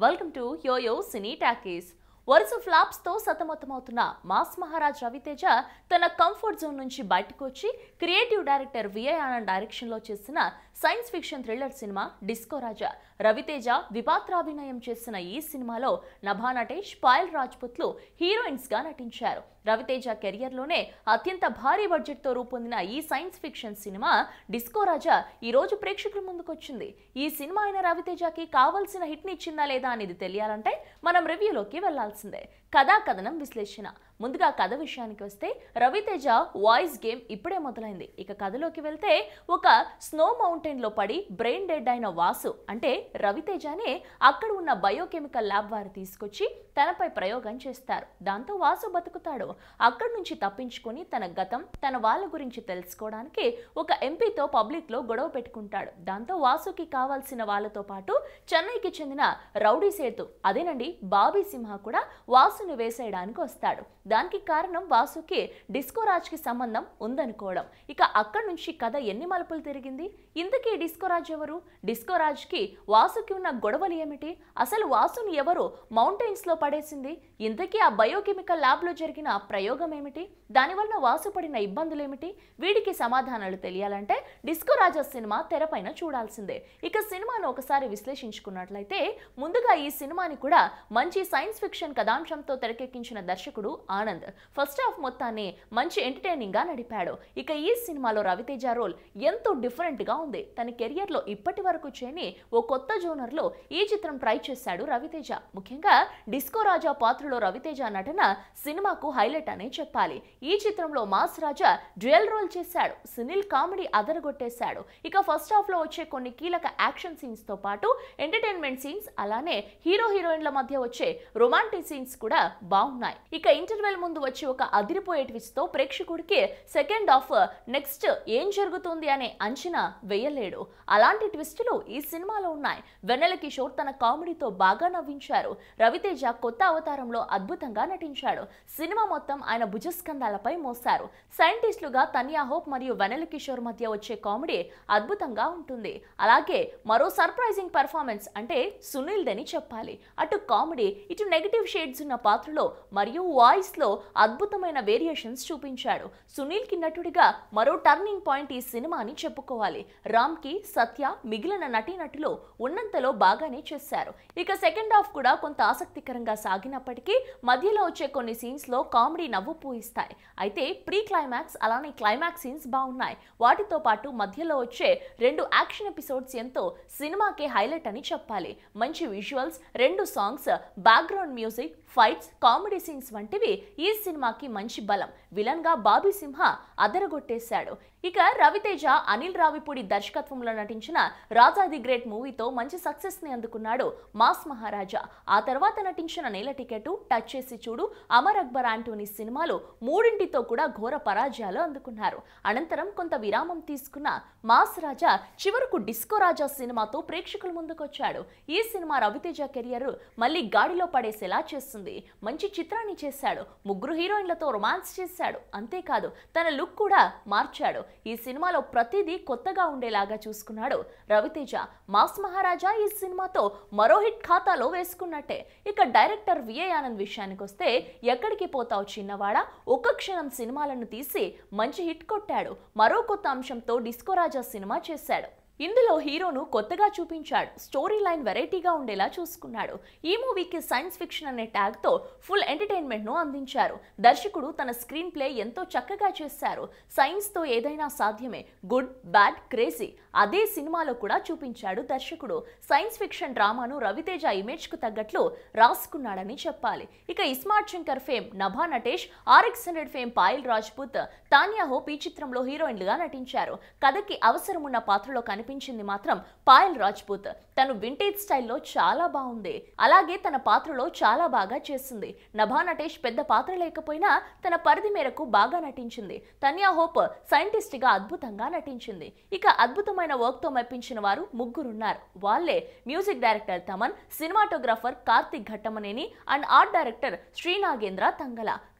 welcome to YoYo cine talkies వరుస flops తో సతమతమవుతున్న మాస్ మహారాజ్ రవితేజ తన కంఫర్ట్ జోన్ నుంచి బయటకు వచ్చి creative director VI Anand direction లో చేసిన science fiction thriller cinema disco Raja Raviteja విపాత్రాభినయం చేసిన ఈ సినిమాలో నభా నటేష్ పాయల్ రాజ్పుత్లు హీరోయిన్స్ గా నటించారు రవితేజ కెరియర్ లోనే అత్యంత భారీ బడ్జెట్ తో రూపొందిన ఈ science fiction cinema disco Raja ఈ రోజు ప్రేక్షకుల ముందుకొచ్చింది ఈ సినిమా అయిన రవితేజకి కావాల్సిన హిట్ ని ఇచ్చిందా లేదా అనేది తెలియాలంటే మనం రివ్యూలోకి వెళ్లాల్సిందే కథా కథనం విశ్లేషణ ముందుగా కథ విషయానికి వస్తే రవితేజ వాయిస్ గేమ్ ఇప్పుడే మొదలైంది ఇక కథలోకి వెళ్తే ఒక స్నో మౌంటైన్ లో పడి బ్రెయిన్ డెడ్ అయిన వాసు అంటే రవితేజనే అక్కడ ఉన్న బయోకెమికల్ ల్యాబ్ వారు తీసుకొచ్చి తనపై ప్రయోగం చేస్తారు దాంతో వాసు బతుకుతాడు అక్కడి నుంచి తప్పించుకొని తన గతం తన వాళ్ళ గురించి తెలుసుకోవడానికి ఒక ఎంపీతో పబ్లిక్ లో గొడవ పెట్టుకుంటాడు దాంతో వాసుకి కావాల్సిన వాళ్ళతో పాటు చెన్నైకి చెందిన రౌడీ సేతు అదేనండి బాబీ సింహ కూడా వాసుని వేసేయడానికి వస్తాడు దానికి కారణం వాసుకి డిస్కో రాజ్కి సంబంధం ఉందనుకోవడం ఇక అక్కడి నుంచి కథ ఎన్ని మలుపులు తిరిగింది ఇంతకీ డిస్కో రాజ్ ఎవరు డిస్కో రాజ్కి వాసుకి ఉన్న గొడవలు ఏమిటి అసలు వాసుని ఎవరు మౌంటైన్స్ లో పడేసింది ఇంతకీ ఆ బయోకెమికల్ ల్యాబ్ లో జరిగిన ప్రయోగం ఏమిటి దానివల్ల వాసు పడిన ఇబ్బందులు ఏమిటి వీడికి సమాధానాలు తెలియాలంటే డిస్కో రాజా సినిమా తెరపైన చూడాల్సిందే ఇక సినిమాను ఒకసారి విశ్లేషించుకున్నట్లయితే ముందుగా ఈ సినిమాని కూడా మంచి సైన్స్ ఫిక్షన్ కథాంశంతో తెరకెక్కించిన దర్శకుడు ఆనంద్ ఫస్ట్ హాఫ్ మొత్తాన్ని మంచి ఎంటర్టైనింగ్ గా నడిపాడు ఇక ఈ సినిమాలో రవితేజ రోల్ ఎంతో డిఫరెంట్ గా ఉంది తన కెరియర్ లో ఇప్పటి వరకు చేయని ఓ కొత్త జోనర్ లో ఈ చిత్రం ట్రై చేశాడు రవితేజ ముఖ్యంగా డిస్కో రాజా పాత్రలో రవితేజ నటన సినిమాకు హైలైట్ అనే చెప్పాలి ఈ చిత్రంలో మాస్ రాజా డ్యూయల్ రోల్ చేశాడు సునీల్ కామెడీ అదరగొట్టేశాడు ఇక ఫస్ట్ హాఫ్ లో వచ్చే కొన్ని కీలక యాక్షన్ సీన్స్ తో పాటు ఎంటర్టైన్మెంట్ సీన్స్ అలానే హీరో హీరోయిన్ల మధ్య వచ్చే రొమాంటిక్ సీన్స్ కూడా బాగున్నాయి ఇక ఇంటర్వెల్ ముందు వచ్చి ఒక అదిరిపోయే ట్విస్ట్ తో ప్రేక్షకుడికి సెకండ్ హాఫ్ నెక్స్ట్ ఏం జరుగుతుంది అనే అంచనా వేయలేడు అలాంటి ట్విస్టులు ఈ సినిమాలో ఉన్నాయి వెన్నెల కిషోర్ తన కామెడీతో బాగా నవ్వించారు రవితేజ కొత్త అవతారంలో అద్భుతంగా నటించాడు సినిమా మొత్తం ఆయన భుజస్కంధాలపై మోశారు సైంటిస్టులుగా తనియా హోప్ మరియు వెనెల కిషోర్ మధ్య వచ్చే కామెడీ అద్భుతంగా ఉంటుంది అలాగే మరో సర్ప్రైజింగ్ పెర్ఫార్మెన్స్ అంటే సునీల్ దని చెప్పాలి అటు కామెడీ ఇటు నెగటివ్ షేడ్స్ ఉన్న పాత్రలో మరియు వాయిస్ లో అద్భుతమైన వేరియేషన్స్ చూపించాడు సునీల్ కి నటుడిగా మరో టర్నింగ్ పాయింట్ ఈ సినిమా అని చెప్పుకోవాలి రామ్ కి సత్య మిగిలిన నటీనటులు ఉన్నంతలో బాగానే చేశారు ఇక సెకండ్ హాఫ్ కూడా కొంత ఆసక్తికరంగా సాగినప్పటికీ మధ్యలో వచ్చే కొన్ని సీన్స్ లో కామెడీ నవ్వు పూయిస్తాయి అయితే ప్రీ క్లైమాక్స్ అలానే క్లైమాక్స్ సీన్స్ బాగున్నాయి వాటితో పాటు మధ్యలో వచ్చే రెండు యాక్షన్ ఎపిసోడ్స్ ఎంతో సినిమాకే హైలైట్ అని చెప్పాలి మంచి విజువల్స్ రెండు songs background music fights comedy scenes వంటివి ఈ సినిమాకి మంచి బలం విలన్ గా బాబీ సింహ అదరగొట్టేశాడు ఇక రవితేజ అనిల్ రావిపూడి దర్శకత్వంలో నటించిన రాజా ది గ్రేట్ మూవీతో మంచి సక్సెస్ ని అందుకున్నాడు మాస్ మహారాజా ఆ తర్వాత నటించిన నేల టికెట్ టచ్ చేసి చూడు అమర్ అక్బర్ ఆంటోనీ సినిమాలు మూడింటితో కూడా ఘోర పరాజయాలు అందుకున్నారు అనంతరం కొంత విరామం తీసుకున్న మాస్ రాజా చివరకు డిస్కో రాజా సినిమాతో ప్రేక్షకుల ముందుకొచ్చాడు ఈ సినిమా రవితేజ కెరియర్ మళ్ళీ గాడిలో పడేసేలా చేస్తుంది మంచి చిత్రాన్ని చేశాడు ముగ్గురు హీరోయిన్లతో రొమాన్స్ చేశాడు అంతేకాదు తన లుక్ కూడా మార్చాడు ఈ సినిమాలో ప్రతిదీ కొత్తగా ఉండేలాగా చూసుకున్నాడు రవితేజ మాస్ మహారాజా ఈ సినిమాతో మరో హిట్ ఖాతాలో వేసుకున్నట్టే ఇక డైరెక్టర్ విఏ ఆనంద్ విషయానికి వస్తే ఎక్కడికి పోతావు చిన్నవాడా ఒక్క క్షణం సినిమాలను తీసి మంచి హిట్ కొట్టాడు మరో కొత్త అంశంతో డిస్కో రాజా సినిమా చేశాడు ఇందులో హీరోను కొత్తగా చూపించాడు స్టోరీ లైన్ వెరైటీగా ఉండేలా చూసుకున్నాడు ఈ మూవీకి సైన్స్ ఫిక్షన్ అనే ట్యాగ్ తో ఫుల్ ఎంటర్టైన్మెంట్ ను అందించారు దర్శకుడు తన స్క్రీన్ ప్లే ఎంతో చక్కగా చేశారు సైన్స్ తో ఏదైనా సాధ్యమే గుడ్ బ్యాడ్ క్రేజీ అదే సినిమాలో కూడా చూపించాడు దర్శకుడు సైన్స్ ఫిక్షన్ డ్రామాను రవితేజ ఇమేజ్ కు తగ్గట్లు రాసుకున్నాడని చెప్పాలి ఇక iSmart Shankar fame Nabha Natesh RX hundred fame Payal Rajput Tanya Hope ఈ చిత్రంలో హీరోయిన్లుగా నటించారు కథకి అవసరం ఉన్న పాత్రలో కనిపించింది మాత్రం పాయల్ రాజ్పుత్ తను వింటేజ్ స్టైల్లో చాలా బాగుంది అలాగే తన పాత్రలో చాలా బాగా చేసింది నభా నటేష్ పెద్ద పాత్ర లేకపోయినా తన పరిధి మేరకు బాగా నటించింది తన్యా హోప్ సైంటిస్ట్ గా అద్భుతంగా నటించింది ఇక అద్భుతమైన వర్క్ తో మెప్పించిన వారు ముగ్గురున్నారు వాళ్ళే music director Thaman cinematographer Karthik Ghattamaneni and art director Srinagendra Thangala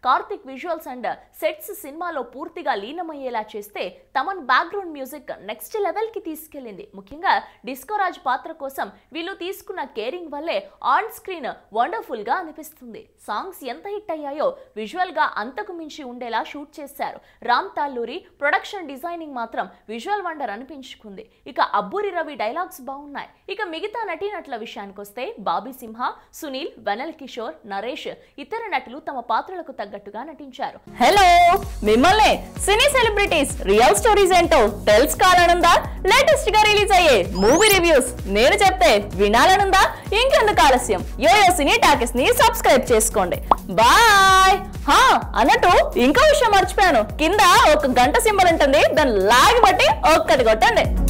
Karthik visuals and sets సినిమాలో పూర్తిగా లీనమయ్యేలా చేస్తే Thaman background music next level కి తీసుకెళ్లింది ముఖ్యంగా డిస్కో రాజ్ పాత్ర కోసం వీళ్ళు తీసుకున్న కేరింగ్ వల్లే ఆన్ స్క్రీన్ వండర్ఫుల్ గా అనిపిస్తుంది సాంగ్స్ ఎంత హిట్ అయ్యాయో విజువల్ గా అంతకు మించి ఉండేలా షూట్ చేశారు రామ్ తాల్లూరి ప్రొడక్షన్ డిజైనింగ్ మాత్రం విజువల్ వండర్ అనిపించుకుంది ఇక అబ్బూరి రవి డైలాగ్స్ బాగున్నాయి ఇక మిగతా నటీనటుల విషయానికి వస్తే బాబీ సింహ సునీల్ వెనల్ కిషోర్ నరేష్ ఇతర నటులు తమ పాత్రలకు తగ్గట్టుగా నటించారు హలో మిమ్మల్ని సినీ సెలబ్రిటీస్ రియల్ స్టోరీస్ ఏంటో తెలుసుకోవాలనుందా లేటెస్ట్ గా రిలీజ్ అయ్యే మూవీ రివ్యూస్ నేను చెప్తే వినాలనుందా ఇంకెందుకు ఆలస్యం యోయో సినీ టాకీస్ ని సబ్స్క్రైబ్ చేసుకోండి బాయ్ హా అన్నట్టు ఇంకో విషయం మర్చిపోయాను కింద ఒక గంట సింబల్ ఉంటుంది దాన్ని లాగి బట్టి ఒక్కటి కొట్టండి